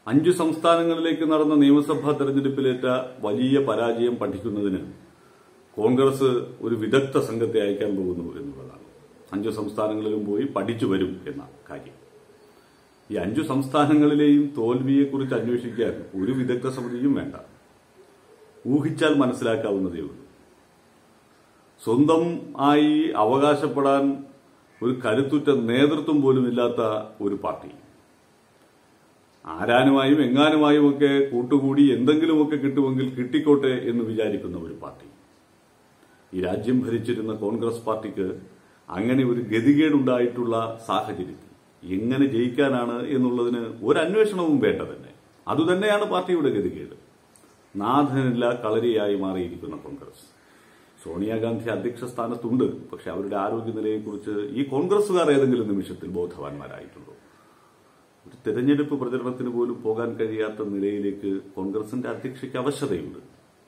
അഞ്ചു സംസ്ഥാനങ്ങളിലേക്ക് നടന്ന നിയമസഭാ തെരഞ്ഞെടുപ്പിലേറ്റ വലിയ പരാജയം പഠിക്കുന്നതിന് കോൺഗ്രസ് ഒരു വിദഗ്ധ സംഘത്തെ അയക്കാൻ പോകുന്നു എന്നുള്ളതാണ് അഞ്ചു സംസ്ഥാനങ്ങളിലും പോയി പഠിച്ചു വരും എന്ന കാര്യം ഈ അഞ്ചു സംസ്ഥാനങ്ങളിലെയും തോൽവിയെക്കുറിച്ച് അന്വേഷിക്കാൻ ഒരു വിദഗ്ധ സമിതിയും വേണ്ട ഊഹിച്ചാൽ മനസ്സിലാക്കാവുന്നതേ ഉള്ളൂ സ്വന്തം ആയി അവകാശപ്പെടാൻ ഒരു കരുത്തുറ്റ നേതൃത്വം പോലും ഇല്ലാത്ത ഒരു പാർട്ടി ആരാനുമായും എങ്ങാനുമായും ഒക്കെ കൂട്ടുകൂടി എന്തെങ്കിലുമൊക്കെ കിട്ടുമെങ്കിൽ കിട്ടിക്കോട്ടെ എന്ന് വിചാരിക്കുന്ന ഒരു പാർട്ടി ഈ രാജ്യം ഭരിച്ചിരുന്ന കോൺഗ്രസ് പാർട്ടിക്ക് അങ്ങനെ ഒരു ഗതികേടുണ്ടായിട്ടുള്ള സാഹചര്യത്തിൽ എങ്ങനെ ജയിക്കാനാണ് എന്നുള്ളതിന് ഒരു അന്വേഷണവും വേണ്ട തന്നെ അതുതന്നെയാണ് പാർട്ടിയുടെ ഗതികേട് നാഥനില്ല കളരിയായി മാറിയിരിക്കുന്ന കോൺഗ്രസ് സോണിയാഗാന്ധി അധ്യക്ഷ സ്ഥാനത്തുണ്ട് പക്ഷെ അവരുടെ ആരോഗ്യനിലയെക്കുറിച്ച് ഈ കോൺഗ്രസുകാർ ഏതെങ്കിലും നിമിഷത്തിൽ ബോധവാന്മാരായിട്ടുണ്ടോ ഒരു തെരഞ്ഞെടുപ്പ് പ്രചരണത്തിന് പോലും പോകാൻ കഴിയാത്ത നിലയിലേക്ക് കോൺഗ്രസിന്റെ അധ്യക്ഷയ്ക്ക് അവശതയുണ്ട്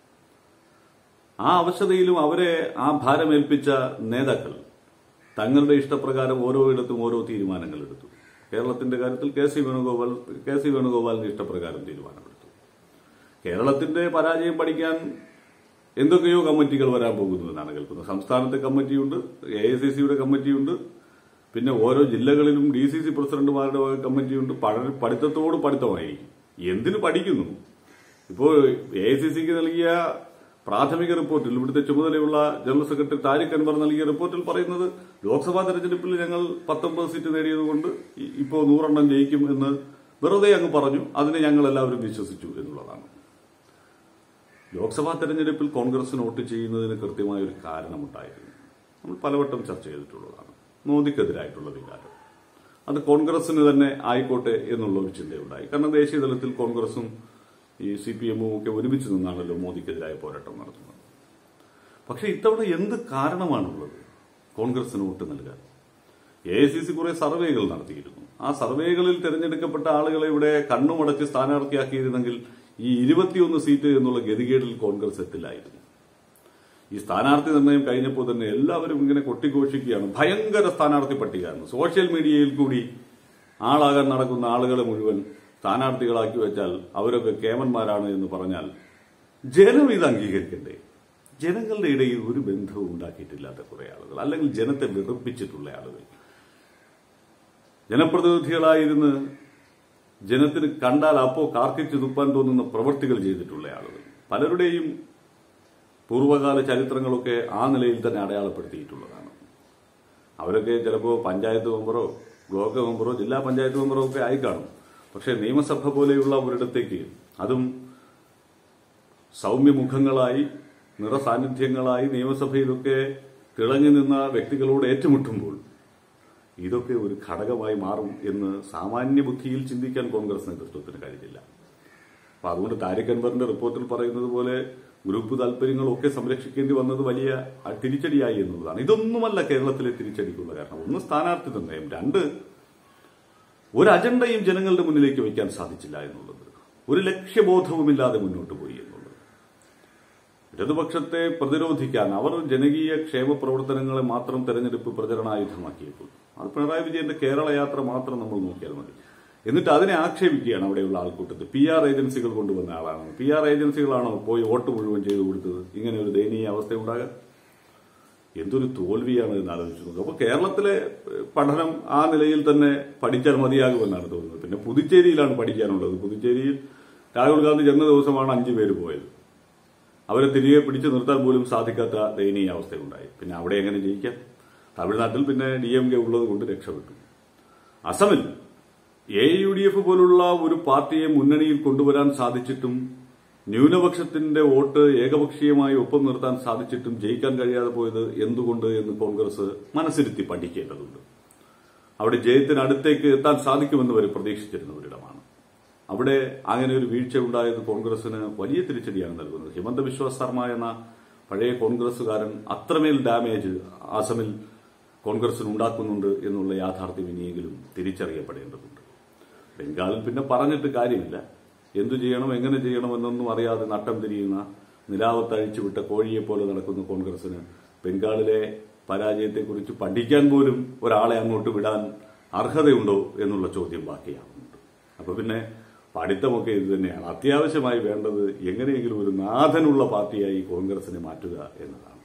ആ അവശതയിലും അവരെ ആ ഭാരമേൽപ്പിച്ച നേതാക്കൾ തങ്ങളുടെ ഇഷ്ടപ്രകാരം ഓരോ ഇടത്തും ഓരോ തീരുമാനങ്ങൾ എടുത്തു കേരളത്തിന്റെ കാര്യത്തിൽ K C Venugopal K C വേണുഗോപാലിന്റെ ഇഷ്ടപ്രകാരം തീരുമാനമെടുത്തു കേരളത്തിന്റെ പരാജയം പഠിക്കാൻ എന്തൊക്കെയോ കമ്മിറ്റികൾ വരാൻ പോകുന്നു എന്നാണ് കേൾക്കുന്നത് സംസ്ഥാനത്തെ കമ്മിറ്റിയുണ്ട് എ ഐ സി സിയുടെ കമ്മിറ്റിയുണ്ട് പിന്നെ ഓരോ ജില്ലകളിലും ഡി സി സി പ്രസിഡന്റുമാരുടെ വക കമ്മിറ്റിയുണ്ട് പഠന പഠിത്തത്തോട് പഠിത്തമായിരിക്കും എന്തിനു പഠിക്കുന്നു ഇപ്പോൾ എ ഐ സി സിക്ക് നൽകിയ പ്രാഥമിക റിപ്പോർട്ടിൽ ഇവിടുത്തെ ചുമതലയുള്ള ജനറൽ സെക്രട്ടറി താരിഖ് അൻവർ നൽകിയ റിപ്പോർട്ടിൽ പറയുന്നത് ലോക്സഭാ തെരഞ്ഞെടുപ്പിൽ ഞങ്ങൾ പത്തൊമ്പത് സീറ്റ് നേടിയതുകൊണ്ട് ഇ- ഇപ്പോൾ നൂറെണ്ണം ജയിക്കും എന്ന് വെറുതെ അങ്ങ് പറഞ്ഞു അതിനെ ഞങ്ങൾ എല്ലാവരും വിശ്വസിച്ചു എന്നുള്ളതാണ് ലോക്സഭാ തെരഞ്ഞെടുപ്പിൽ കോൺഗ്രസിന് വോട്ട് ചെയ്യുന്നതിന് കൃത്യമായ ഒരു കാരണമുണ്ടായിരുന്നു നമ്മൾ പലവട്ടം ചർച്ച ചെയ്തിട്ടുള്ളതാണ് മോദിക്കെതിരായിട്ടുള്ള വികാരം അത് കോൺഗ്രസിന് തന്നെ ആയിക്കോട്ടെ എന്നുള്ള ഒരു ചിന്തയുണ്ടായി കാരണം ദേശീയ തലത്തിൽ കോൺഗ്രസും ഈ സി പി എമ്മും ഒക്കെ ഒരുമിച്ച് നിന്നാണല്ലോ മോദിക്കെതിരായ പോരാട്ടം നടത്തുന്നത് പക്ഷെ ഇത്തവണ എന്ത് കാരണമാണുള്ളത് കോൺഗ്രസിന് വോട്ട് നൽകാൻ എ ഐ സി സി കുറെ സർവേകൾ നടത്തിയിരുന്നു ആ സർവേകളിൽ തിരഞ്ഞെടുക്കപ്പെട്ട ആളുകളെ ഇവിടെ കണ്ണുമടച്ച് സ്ഥാനാർത്ഥിയാക്കിയിരുന്നെങ്കിൽ ഈ ഇരുപത്തിയൊന്ന് സീറ്റ് എന്നുള്ള ഗതികേടിൽ കോൺഗ്രസ് എത്തില്ലായിരുന്നു ഈ സ്ഥാനാർത്ഥി നിർണയം കഴിഞ്ഞപ്പോൾ തന്നെ എല്ലാവരും ഇങ്ങനെ കൊട്ടിഘോഷിക്കുകയാണ് ഭയങ്കര സ്ഥാനാർത്ഥി പട്ടികയാണ് സോഷ്യൽ മീഡിയയിൽ കൂടി ആളാകാൻ നടക്കുന്ന ആളുകളെ മുഴുവൻ സ്ഥാനാർത്ഥികളാക്കി വെച്ചാൽ അവരൊക്കെ കേമന്മാരാണ് എന്ന് പറഞ്ഞാൽ ജനം ഇത് അംഗീകരിക്കണ്ടേ ജനങ്ങളുടെ ഇടയിൽ ഒരു ബന്ധവും ഉണ്ടാക്കിയിട്ടില്ലാത്ത കുറെ ആളുകൾ അല്ലെങ്കിൽ ജനത്തെ വെറുപ്പിച്ചിട്ടുള്ള ആളുകൾ ജനപ്രതിനിധികളായിരുന്ന് ജനത്തിന് കണ്ടാൽ അപ്പോ കാർക്കിച്ചു തുപ്പാൻ തോന്നുന്ന പ്രവൃത്തികൾ ചെയ്തിട്ടുള്ള ആളുകൾ പലരുടെയും പൂർവ്വകാല ചരിത്രങ്ങളൊക്കെ ആ നിലയിൽ തന്നെ അടയാളപ്പെടുത്തിയിട്ടുള്ളതാണ് അവരൊക്കെ ചിലപ്പോൾ പഞ്ചായത്ത് മെമ്പറോ ബ്ലോക്ക് മെമ്പറോ ജില്ലാ പഞ്ചായത്ത് മെമ്പറോ ഒക്കെ ആയി കാണും പക്ഷേ നിയമസഭ പോലെയുള്ള ഒരിടത്തേക്ക് അതും സൗമ്യമുഖങ്ങളായി നിറസാന്നിധ്യങ്ങളായി നിയമസഭയിലൊക്കെ തിളങ്ങി നിന്ന വ്യക്തികളോട് ഏറ്റുമുട്ടുമ്പോൾ ഇതൊക്കെ ഒരു ഘടകമായി മാറും എന്ന് സാമാന്യ ബുദ്ധിയിൽ ചിന്തിക്കാൻ കോൺഗ്രസ് നേതൃത്വത്തിന് കഴിഞ്ഞില്ല അപ്പൊ അതുകൊണ്ട് താരിഖ് അൻവറിന്റെ റിപ്പോർട്ടിൽ പറയുന്നത് പോലെ ഗ്രൂപ്പ് താല്പര്യങ്ങളൊക്കെ സംരക്ഷിക്കേണ്ടി വന്നത് വലിയ തിരിച്ചടിയായി എന്നുള്ളതാണ് ഇതൊന്നുമല്ല കേരളത്തിലെ തിരിച്ചടിക്കുള്ള കാരണം ഒന്ന് സ്ഥാനാർത്ഥി നിർണയം രണ്ട് ഒരു അജണ്ടയും ജനങ്ങളുടെ മുന്നിലേക്ക് വയ്ക്കാൻ സാധിച്ചില്ല എന്നുള്ളത് ഒരു ലക്ഷ്യബോധവുമില്ലാതെ മുന്നോട്ട് പോയി എന്നുള്ളത് ഇടതുപക്ഷത്തെ പ്രതിരോധിക്കാൻ അവർ ജനകീയ ക്ഷേമ പ്രവർത്തനങ്ങളെ മാത്രം തെരഞ്ഞെടുപ്പ് പ്രചരണായുധമാക്കിയപ്പോൾ അത് പിണറായി വിജയന്റെ കേരള യാത്ര മാത്രം നമ്മൾ നോക്കിയാൽ മതി എന്നിട്ട് അതിനെ ആക്ഷേപിക്കുകയാണ് അവിടെയുള്ള ആൾക്കൂട്ടത്തിൽ പി ആർ ഏജൻസികൾ കൊണ്ടുവന്ന ആളാണ് പി ആർ ഏജൻസികളാണോ പോയി വോട്ട് മുഴുവൻ ചെയ്തു കൊടുത്തത് ഇങ്ങനെ ഒരു ദയനീയ അവസ്ഥ ഉണ്ടാകാൻ എന്തൊരു തോൽവിയാണ് എന്ന് ആലോചിച്ചു നോക്കുക അപ്പൊ കേരളത്തിലെ ഏഹ്, പഠനം ആ നിലയിൽ തന്നെ പഠിച്ചാൽ മതിയാകുമെന്നാണ് തോന്നുന്നത് പിന്നെ പുതുച്ചേരിയിലാണ് പഠിക്കാനുള്ളത് പുതുച്ചേരിയിൽ രാഹുൽ ഗാന്ധി ചെന്ന ദിവസമാണ് അഞ്ചു പേര് പോയത് അവരെ തിരികെ പിടിച്ചു നിർത്താൻ പോലും സാധിക്കാത്ത ദയനീയ അവസ്ഥയുണ്ടായി പിന്നെ അവിടെ എങ്ങനെ ജയിക്കാം തമിഴ്നാട്ടിൽ പിന്നെ ഡി എം കെ ഉള്ളത് കൊണ്ട് രക്ഷപ്പെട്ടു അസമിൽ എ യു ഡി എഫ് പോലുള്ള ഒരു പാർട്ടിയെ മുന്നണിയിൽ കൊണ്ടുവരാൻ സാധിച്ചിട്ടും ന്യൂനപക്ഷത്തിന്റെ വോട്ട് ഏകപക്ഷീയമായി ഒപ്പം നിർത്താൻ സാധിച്ചിട്ടും ജയിക്കാൻ കഴിയാതെ പോയത് എന്തുകൊണ്ട് എന്ന് കോൺഗ്രസ് മനസ്സിരുത്തി പഠിക്കേണ്ടതുണ്ട് അവിടെ ജയത്തിന് അടുത്തേക്ക് എത്താൻ സാധിക്കുമെന്ന് വരെ പ്രതീക്ഷിച്ചിരുന്ന ഒരിടമാണ് അവിടെ അങ്ങനെ ഒരു വീഴ്ച ഉണ്ടായത് കോൺഗ്രസിന് വലിയ തിരിച്ചടിയാണ് നൽകുന്നത് ഹിമന്ത ബിശ്വ ശർമ്മ എന്ന പഴയ കോൺഗ്രസുകാരൻ അത്രമേൽ ഡാമേജ് അസമിൽ കോൺഗ്രസിന് ഉണ്ടാക്കുന്നുണ്ട് എന്നുള്ള യാഥാർത്ഥ്യം ഇനിയെങ്കിലും തിരിച്ചറിയപ്പെടേണ്ടതുണ്ട് ബംഗാളിൽ പിന്നെ പറഞ്ഞിട്ട് കാര്യമില്ല എന്തു ചെയ്യണം എങ്ങനെ ചെയ്യണം എന്നൊന്നും അറിയാതെ നട്ടം തിരിയുന്ന നിലാവത്തഴിച്ചു വിട്ട കോഴിയെ പോലെ നടക്കുന്ന കോൺഗ്രസിന് ബംഗാളിലെ പരാജയത്തെക്കുറിച്ച് പഠിക്കാൻ പോലും ഒരാളെ അങ്ങോട്ട് വിടാൻ അർഹതയുണ്ടോ എന്നുള്ള ചോദ്യം ബാക്കിയാവുന്നുണ്ട് അപ്പൊ പിന്നെ പഠിത്തമൊക്കെ ഇത് തന്നെയാണ് അത്യാവശ്യമായി വേണ്ടത് എങ്ങനെയെങ്കിലും ഒരു നാഥനുള്ള പാർട്ടിയായി കോൺഗ്രസിനെ മാറ്റുക എന്നതാണ്